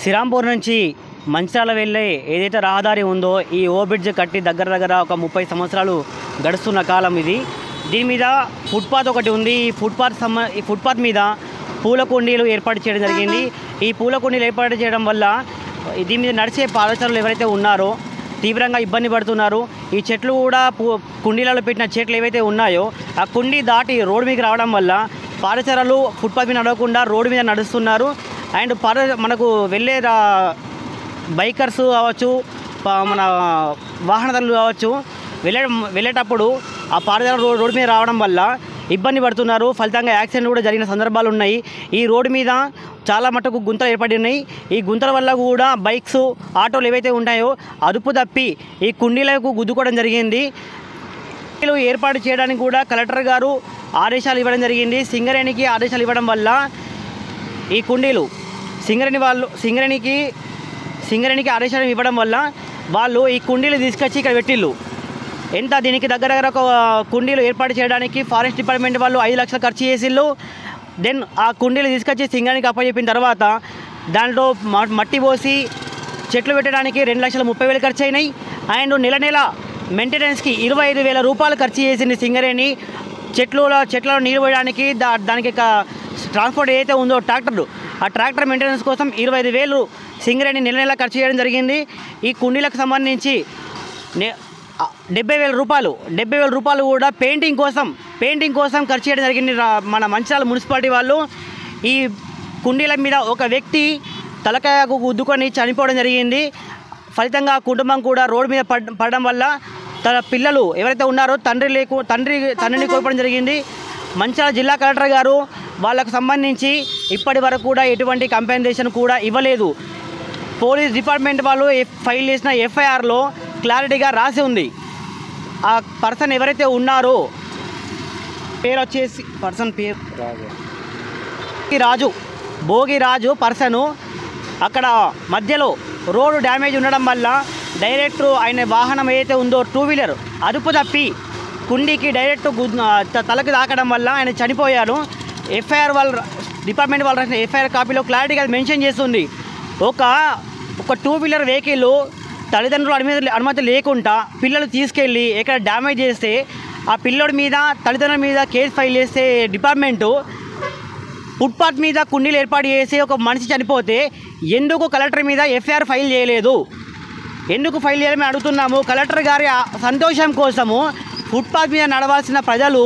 శ్రీరాంపూర్ నుంచి మంచిర్యాల వెళ్ళే ఏదైతే రహదారి ఉందో ఈ ఓ బ్రిడ్జ్ కట్టి దగ్గర దగ్గర ఒక ముప్పై సంవత్సరాలు గడుస్తున్న కాలం ఇది దీని మీద ఫుట్పాత్ ఒకటి ఉంది ఈ ఫుట్పాత్ సంబ ఈ ఫుట్పాత్ మీద పూల కుండీలు ఏర్పాటు చేయడం జరిగింది ఈ పూల కుండీలు ఏర్పాటు చేయడం వల్ల దీని మీద నడిచే పాదచారులు ఎవరైతే ఉన్నారో తీవ్రంగా ఇబ్బంది పడుతున్నారు ఈ చెట్లు కూడా పు కుండీలలో పెట్టిన చెట్లు ఏవైతే ఉన్నాయో ఆ కుండీ దాటి రోడ్డు మీదకి రావడం వల్ల పాదచారులు ఫుట్పాత్ మీద నడవకుండా రోడ్డు మీద నడుస్తున్నారు అండ్ పాద మనకు వెళ్ళే రా- బైకర్స్ కావచ్చు ప- మన వాహనదారులు కావచ్చు వెళ్ళే వెళ్ళేటప్పుడు ఆ పాదచారులు రోడ్ రోడ్డు మీద రావడం వల్ల ఇబ్బంది పడుతున్నారు ఫలితంగా యాక్సిడెంట్ కూడా జరిగిన సందర్భాలు ఉన్నాయి ఈ రోడ్డు మీద చాలా మటుకు గుంతలు ఏర్పడి ఉన్నాయి ఈ గుంతల వల్ల కూడా బైక్స్ ఆటోలు ఏవైతే ఉన్నాయో అదుపు తప్పి ఈ కుండీలకు గుద్దుకోవడం జరిగింది కుండీలు ఏర్పాటు చేయడానికి కూడా కలెక్టర్ గారు ఆదేశాలు ఇవ్వడం జరిగింది సింగరేణికి ఆదేశాలు ఇవ్వడం వల్ల ఈ కుండీలు సింగరేణి వాళ్ళు సింగరేణికి సింగరేణికి ఆదేశాలు ఇవ్వడం వల్ల వాళ్ళు ఈ కుండీలు తీసుకొచ్చి ఇక్కడ పెట్టిళ్ళు ఎంత దీనికి దగ్గర దగ్గర ఒక కుండీలు ఏర్పాటు చేయడానికి ఫారెస్ట్ డిపార్ట్మెంట్ వాళ్ళు ఐదు లక్షలు ఖర్చు చేసిళ్ళు దెన్ ఆ కుండీలు తీసుకొచ్చి సింగరేణికి అప్పచెప్పిన తర్వాత దాంట్లో మ- మట్టి పోసి చెట్లు పెట్టడానికి రెండు లక్షల ముప్పై వేలు ఖర్చు అయినాయి అండ్ నెల నెల మెయింటెనెన్స్కి ఇరవై ఐదు వేల రూపాయలు ఖర్చు చేసింది సింగరేణి చెట్లు చెట్లలో నీరు పోయడానికి దా దానికి క- ట్రాన్స్పోర్ట్ ఏదైతే ఉందో ట్రాక్టర్లు ఆ ట్రాక్టర్ మెయింటెనెన్స్ కోసం ఇరవై ఐదు వేలు సింగరేణి నెల నెల ఖర్చు చేయడం జరిగింది ఈ కుండీలకు సంబంధించి నే- ఆ, డెబ్బై వేల రూపాయలు డెబ్బై వేల రూపాయలు కూడా పెయింటింగ్ కోసం పెయింటింగ్ కోసం ఖర్చు చేయడం జరిగింది రా- మన మంచిర్యాల మున్సిపాలిటీ వాళ్ళు ఈ కుండీల మీద ఒక వ్యక్తి తలకాయకు గుద్దుకొని చనిపోవడం జరిగింది ఫలితంగా ఆ కుటుంబం కూడా రోడ్డు మీద పడ్ పడడం వల్ల తన పిల్లలు ఎవరైతే ఉన్నారో తండ్రి లేకు తండ్రి తండ్రిని కోల్పోవడం జరిగింది మంచిర్యాల జిల్లా కలెక్టర్ గారు వాళ్ళకు సంబంధించి ఇప్పటి వరకు కూడా ఎటువంటి కంపెన్సేషన్ కూడా ఇవ్వలేదు పోలీస్ డిపార్ట్మెంట్ వాళ్ళు ఎఫ్- ఫైల్ చేసిన ఎఫ్ఐఆర్లో క్లారిటీగా రాసి ఉంది ఆ పర్సన్ ఎవరైతే ఉన్నారో పేరు వచ్చేసి పర్సన్ పేరు భోగి రాజు భోగి రాజు పర్సను అక్కడ మధ్యలో రోడ్డు డ్యామేజ్ ఉండడం వల్ల డైరెక్ట్ ఆయన వాహనం ఏదైతే ఉందో టూ వీలర్ అదుపు తప్పి కుండీకి డైరెక్ట్ గు- త- తలకి తాకడం వల్ల ఆయన చనిపోయారు ఎఫ్ఐఆర్ వాళ్ళు డిపార్ట్మెంట్ వాళ్ళు రాసిన ఎఫ్ఐఆర్ కాపీలో క్లారిటీగా మెన్షన్ చేస్తుంది ఒక ఒక టూ వీలర్ వెహికల్ తల్లిదండ్రులు అనుమతి అనుమతి లేకుండా పిల్లలు తీసుకెళ్ళి ఎక్కడ డ్యామేజ్ చేస్తే ఆ పిల్లోడి మీద తల్లిదండ్రుల మీద కేసు ఫైల్ చేస్తే డిపార్ట్మెంటు ఫుట్పాత్ మీద కుండీలు ఏర్పాటు చేసి ఒక మనిషి చనిపోతే ఎందుకు కలెక్టర్ మీద ఎఫ్ఐఆర్ ఫైల్ చేయలేదు ఎందుకు ఫైల్ చేయాలని అడుగుతున్నాము కలెక్టర్ గారి ఆ సంతోషం కోసము ఫుట్పాత్ మీద నడవాల్సిన ప్రజలు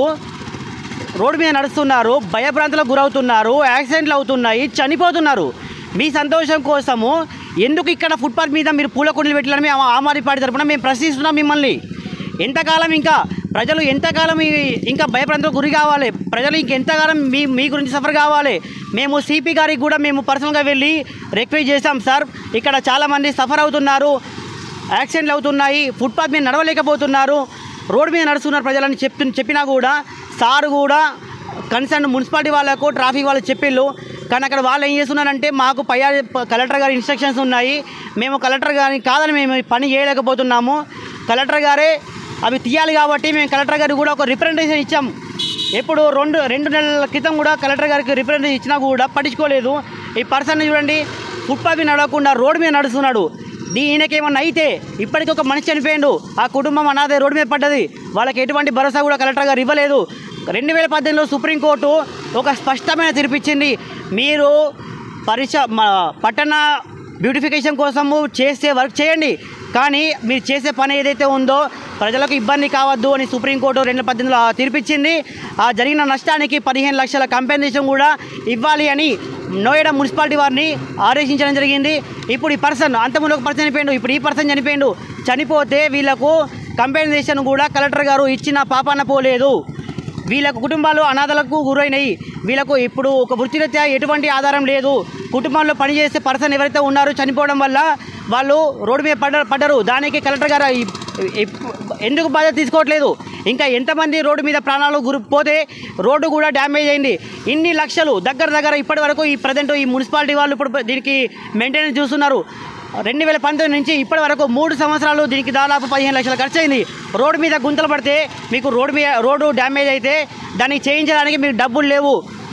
రోడ్డు మీద నడుస్తున్నారు భయభ్రాంతులకు గురవుతున్నారు యాక్సిడెంట్లు అవుతున్నాయి చనిపోతున్నారు మీ సంతోషం కోసము ఎందుకు ఇక్కడ ఫుట్పాత్ మీద మీరు పూల కుండీలు పెట్టాలని మేము ఆమ్ ఆద్మీ పార్టీ తరపున మేము ప్రశ్నిస్తున్నాం మిమ్మల్ని ఎంతకాలం ఇంకా ప్రజలు ఎంతకాలం ఈ- ఇంకా భయభ్రాంతులకు గురి కావాలి ప్రజలు ఇంకెంతకాలం మీ మీ గురించి సఫర్ కావాలి మేము సిపి గారికి కూడా మేము పర్సనల్గా వెళ్ళి రిక్వెస్ట్ చేశాం సార్ ఇక్కడ చాలామంది సఫర్ అవుతున్నారు యాక్సిడెంట్లు అవుతున్నాయి ఫుట్పాత్ మీద నడవలేకపోతున్నారు రోడ్డు మీద నడుస్తున్నారు ప్రజలని చెప్తు చెప్పినా కూడా సార్ కూడా కన్సర్న్ మున్సిపాలిటీ వాళ్ళకు ట్రాఫిక్ వాళ్ళు చెప్పిళ్ళు కానీ అక్కడ వాళ్ళు ఏం చేస్తున్నారంటే మాకు పై కలెక్టర్ గారి ఇన్స్ట్రక్షన్స్ ఉన్నాయి మేము కలెక్టర్ గారిని కాదని మేము ఈ పని చేయలేకపోతున్నాము కలెక్టర్ గారే అవి తీయాలి కాబట్టి మేము కలెక్టర్ గారికి కూడా ఒక రిప్రజెంటేషన్ ఇచ్చాం ఎప్పుడు రెండు రెండు నెలల క్రితం కూడా కలెక్టర్ గారికి రిప్రజెంటేషన్ ఇచ్చినా కూడా పట్టించుకోలేదు ఈ పర్సన్ చూడండి ఫుట్పాత్ మీద నడవకుండా రోడ్డు మీద నడుస్తున్నాడు దీనికి ఏమన్నా అయితే ఇప్పటికీ ఒక మనిషి చనిపోయిండు ఆ కుటుంబం అనాథ రోడ్డు మీద పడ్డది వాళ్ళకి ఎటువంటి భరోసా కూడా కలెక్టర్ గారు ఇవ్వలేదు రెండు వేల పద్దెనిమిదిలో సుప్రీంకోర్టు ఒక స్పష్టమైన తీర్పిచ్చింది మీరు పరిస మా పట్టణ బ్యూటిఫికేషన్ కోసము చేసే వర్క్ చేయండి కానీ మీరు చేసే పని ఏదైతే ఉందో ప్రజలకు ఇబ్బంది కావద్దు అని సుప్రీంకోర్టు రెండు వేల పద్దెనిమిదిలో తీర్పిచ్చింది ఆ జరిగిన నష్టానికి పదిహేను లక్షల కంపెన్సేషన్ కూడా ఇవ్వాలి అని నోయడా మున్సిపాలిటీ వారిని ఆదేశించడం జరిగింది ఇప్పుడు ఈ పర్సన్ అంతకుముందు ఒక పర్సన్ చనిపోయిండు ఇప్పుడు ఈ పర్సన్ చనిపోయిండు చనిపోతే వీళ్ళకు కంపెన్సేషన్ కూడా కలెక్టర్ గారు ఇచ్చిన పాపాన పోలేదు వీళ్ళకు కుటుంబాలు అనాథలకు గురైనాయి వీళ్ళకు ఇప్పుడు ఒక వృత్తిరీత్యా ఎటువంటి ఆధారం లేదు కుటుంబంలో పనిచేసే పర్సన్ ఎవరైతే ఉన్నారో చనిపోవడం వల్ల వాళ్ళు రోడ్డు మీద పడ్డ పడ్డరు దానికి కలెక్టర్ గారు ఈ- ఈ- ఎందుకు బాధ్యత తీసుకోవట్లేదు ఇంకా ఎంతమంది రోడ్డు మీద ప్రాణాలు గురి పోతే రోడ్డు కూడా డ్యామేజ్ అయింది ఇన్ని లక్షలు దగ్గర దగ్గర ఇప్పటి వరకు ఈ ప్రజెంట్ ఈ మున్సిపాలిటీ వాళ్ళు ఇప్పుడు దీనికి మెయింటెనెన్స్ చూస్తున్నారు రెండు వేల పంతొమ్మిది నుంచి ఇప్పటి వరకు మూడు సంవత్సరాలు దీనికి దాదాపు పదిహేను లక్షలు ఖర్చు అయింది రోడ్డు మీద గుంతలు పడితే మీకు రోడ్డు మీద రోడ్డు డ్యామేజ్ అయితే దాన్ని చేయించడానికి మీకు డబ్బులు లేవు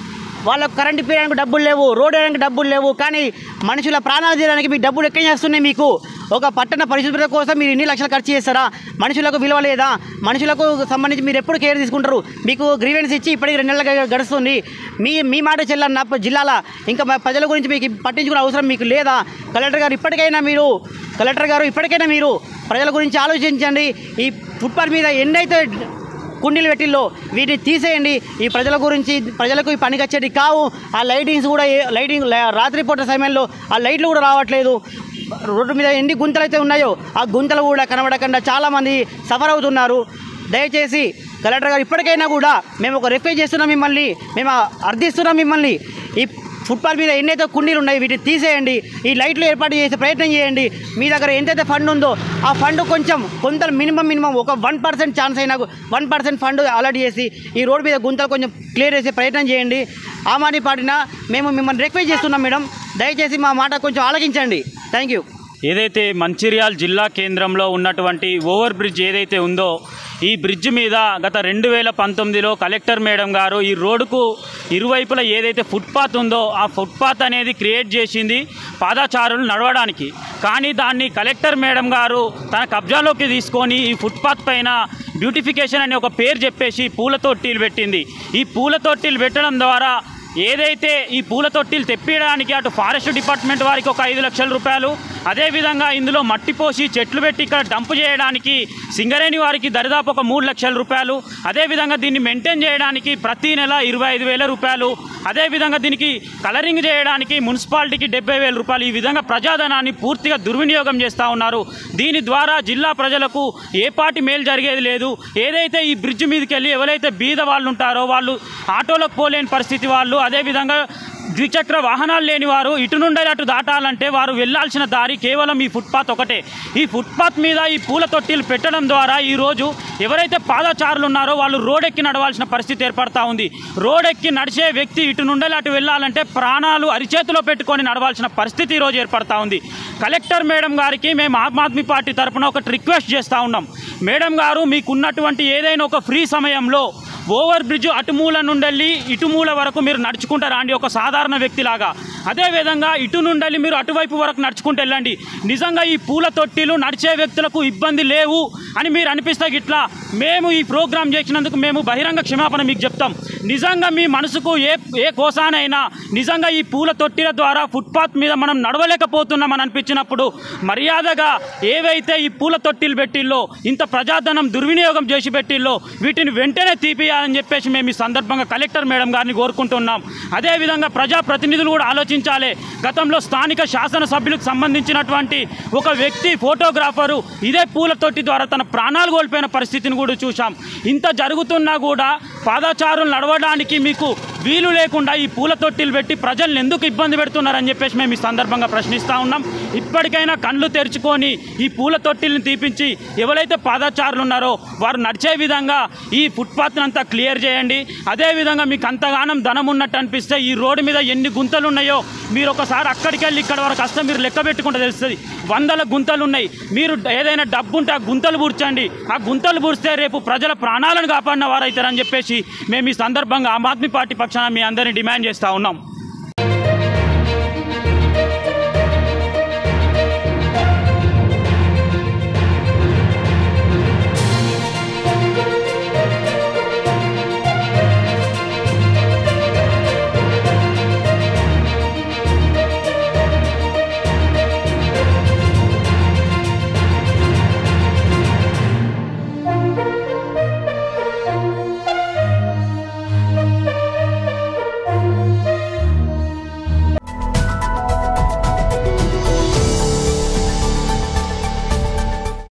వాళ్ళకు కరెంట్ వేయడానికి డబ్బులు లేవు రోడ్ వేయడానికి డబ్బులు లేవు కానీ మనుషుల ప్రాణాలు తీయడానికి మీకు డబ్బులు ఎక్కడ చేస్తున్నాయి మీకు ఒక పట్టణ పరిశుభ్రత కోసం మీరు ఇన్ని లక్షలు ఖర్చు చేస్తారా మనుషులకు విలువ లేదా మనుషులకు సంబంధించి మీరు ఎప్పుడు కేర్ తీసుకుంటారు మీకు గ్రీవెన్స్ ఇచ్చి ఇప్పటికి రెండు నెలలుగా గడుస్తుంది మీ మీ మాట చెల్లన్న జిల్లాల ఇంకా మా ప్రజల గురించి మీకు పట్టించుకునే అవసరం మీకు లేదా కలెక్టర్ గారు ఇప్పటికైనా మీరు కలెక్టర్ గారు ఇప్పటికైనా మీరు ప్రజల గురించి ఆలోచించండి ఈ ఫుట్పాత్ మీద ఎన్నైతే కుండీలు పెట్టిల్లో వీటిని తీసేయండి ఈ ప్రజల గురించి ప్రజలకు ఈ పనికి వచ్చేది కావు ఆ లైటింగ్స్ కూడా ఏ- లైటింగ్ ల- రాత్రిపూట సమయంలో ఆ లైట్లు కూడా రావట్లేదు రోడ్డు మీద ఎన్ని గుంతలు అయితే ఉన్నాయో ఆ గుంతలు కూడా కనబడకుండా చాలామంది సఫర్ అవుతున్నారు దయచేసి కలెక్టర్ గారు ఇప్పటికైనా కూడా మేము ఒక రిక్వెస్ట్ చేస్తున్నాం మిమ్మల్ని మేము అర్థిస్తున్నాం మిమ్మల్ని ఈ ఫుట్పాత్ మీద ఎన్నైతే కుండీలు ఉన్నాయి వీటిని తీసేయండి ఈ లైట్లు ఏర్పాటు చేసే ప్రయత్నం చేయండి మీ దగ్గర ఎంతైతే ఫండ్ ఉందో ఆ ఫండ్ కొంచెం కొంత మినిమం మినిమం ఒక వన్ పర్సెంట్ ఛాన్స్ అయినా వన్ పర్సెంట్ ఫండ్ అలాట్ చేసి ఈ రోడ్ మీద గుంతలు కొంచెం క్లియర్ చేసే ప్రయత్నం చేయండి ఆ మాని పాటిన మేము మిమ్మల్ని రిక్వెస్ట్ చేస్తున్నాం మేడం దయచేసి మా మాట కొంచెం ఆలకించండి థ్యాంక్ యూ ఏదైతే మంచిర్యాల జిల్లా కేంద్రంలో ఉన్నటువంటి ఓవర్ బ్రిడ్జ్ ఏదైతే ఉందో ఈ బ్రిడ్జ్ మీద గత రెండు వేల పంతొమ్మిదిలో కలెక్టర్ మేడం గారు ఈ రోడ్డుకు ఇరువైపులా ఏదైతే ఫుట్పాత్ ఉందో ఆ ఫుట్పాత్ అనేది క్రియేట్ చేసింది పాదచారులు నడవడానికి కానీ దాన్ని కలెక్టర్ మేడం గారు తన కబ్జాలోకి తీసుకొని ఈ ఫుట్పాత్ పైన బ్యూటిఫికేషన్ అనే ఒక పేరు చెప్పేసి పూల తొట్టీలు పెట్టింది ఈ పూల తొట్టీలు పెట్టడం ద్వారా ఏదైతే ఈ పూల తొట్టిలు తెప్పించడానికి అటు ఫారెస్ట్ డిపార్ట్మెంట్ వారికి ఒక ఐదు లక్షల రూపాయలు అదేవిధంగా ఇందులో మట్టి పోసి చెట్లు పెట్టి ఇక్కడ డంప్ చేయడానికి సింగరేణి వారికి దరిదాపు ఒక మూడు లక్షల రూపాయలు అదేవిధంగా దీన్ని మెయింటైన్ చేయడానికి ప్రతి నెల ఇరవై ఐదు వేల రూపాయలు అదేవిధంగా దీనికి కలరింగ్ చేయడానికి మున్సిపాలిటీకి డెబ్బై వేల రూపాయలు ఈ విధంగా ప్రజాధనాన్ని పూర్తిగా దుర్వినియోగం చేస్తూ ఉన్నారు దీని ద్వారా జిల్లా ప్రజలకు ఏ పాటి మేలు జరిగేది లేదు ఏదైతే ఈ బ్రిడ్జ్ మీదకి వెళ్ళి ఎవరైతే బీద వాళ్ళు ఉంటారో వాళ్ళు ఆటోలకు పోలేని పరిస్థితి వాళ్ళు అదేవిధంగా ద్విచక్ర వాహనాలు లేని వారు ఇటు నుండి అటు దాటాలంటే వారు వెళ్ళాల్సిన దారి కేవలం ఈ ఫుట్పాత్ ఒకటే ఈ ఫుట్పాత్ మీద ఈ పూల తొట్టిలు పెట్టడం ద్వారా ఈరోజు ఎవరైతే పాదచారులు ఉన్నారో వాళ్ళు రోడ్ ఎక్కి నడవాల్సిన పరిస్థితి ఏర్పడతా ఉంది రోడ్ ఎక్కి నడిచే వ్యక్తి ఇటు నుండి అటు వెళ్ళాలంటే ప్రాణాలు అరిచేతిలో పెట్టుకొని నడవాల్సిన పరిస్థితి ఈరోజు ఏర్పడతా ఉంది కలెక్టర్ మేడం గారికి మేము ఆమ్ ఆద్మీ పార్టీ తరఫున ఒకటి రిక్వెస్ట్ చేస్తూ ఉన్నాం మేడం గారు మీకున్నటువంటి ఏదైనా ఒక ఫ్రీ సమయంలో ఓవర్ బ్రిడ్జ్ అటుమూల నుండి వెళ్ళి ఇటుమూల వరకు మీరు నడుచుకుంటూ రాండి ఒక సాధారణ వ్యక్తిలాగా అదేవిధంగా ఇటు నుండి వెళ్ళి మీరు అటువైపు వరకు నడుచుకుంటూ వెళ్ళండి నిజంగా ఈ పూల తొట్టిలు నడిచే వ్యక్తులకు ఇబ్బంది లేవు అని మీరు అనిపిస్తే గిట్లా మేము ఈ ప్రోగ్రాం చేసినందుకు మేము బహిరంగ క్షమాపణ మీకు చెప్తాం నిజంగా మీ మనసుకు ఏ ఏ కోసానైనా నిజంగా ఈ పూల తొట్టిల ద్వారా ఫుట్పాత్ మీద మనం నడవలేకపోతున్నామని అనిపించినప్పుడు మర్యాదగా ఏవైతే ఈ పూల తొట్టిలు పెట్టిల్లో ఇంత ప్రజాధనం దుర్వినియోగం చేసి పెట్టిల్లో వీటిని వెంటనే తీపియాలని చెప్పేసి మేము ఈ సందర్భంగా కలెక్టర్ మేడం గారిని కోరుకుంటున్నాం అదేవిధంగా ప్రజాప్రతినిధులు కూడా ఆలోచించాలి గతంలో స్థానిక శాసనసభ్యులకు సంబంధించినటువంటి ఒక వ్యక్తి ఫోటోగ్రాఫరు ఇదే పూల తొట్టి ద్వారా తన ప్రాణాలు కోల్పోయిన పరిస్థితిని కూడా చూసాం ఇంత జరుగుతున్నా కూడా పాదచారులు నడవడానికి మీకు వీలు లేకుండా ఈ పూల తొట్టిలు పెట్టి ప్రజల్ని ఎందుకు ఇబ్బంది పెడుతున్నారని చెప్పేసి మేము ఈ సందర్భంగా ప్రశ్నిస్తూ ఉన్నాం ఇప్పటికైనా కళ్ళు తెరుచుకొని ఈ పూల తొట్టిల్ని తీపించి ఎవరైతే పాదచారులు ఉన్నారో వారు నడిచే విధంగా ఈ ఫుట్పాత్ని అంతా క్లియర్ చేయండి అదేవిధంగా మీకు అంతగానం ధనం ఉన్నట్టు అనిపిస్తే ఈ రోడ్డు మీద ఎన్ని గుంతలు ఉన్నాయో మీరు ఒకసారి అక్కడికి వెళ్ళి ఇక్కడ వరకు వస్తే మీరు లెక్క పెట్టుకుంటే తెలుస్తుంది వందల గుంతలు ఉన్నాయి మీరు ఏదైనా డబ్బు ఉంటే ఆ గుంతలు పూడ్చండి ఆ గుంతలు పూడిస్తే రేపు ప్రజల ప్రాణాలను కాపాడిన వారైతారని చెప్పేసి మేము ఈ సందర్భంగా ఆమ్ ఆద్మీ పార్టీ పక్షాన మీ అందరినీ డిమాండ్ చేస్తూ ఉన్నాం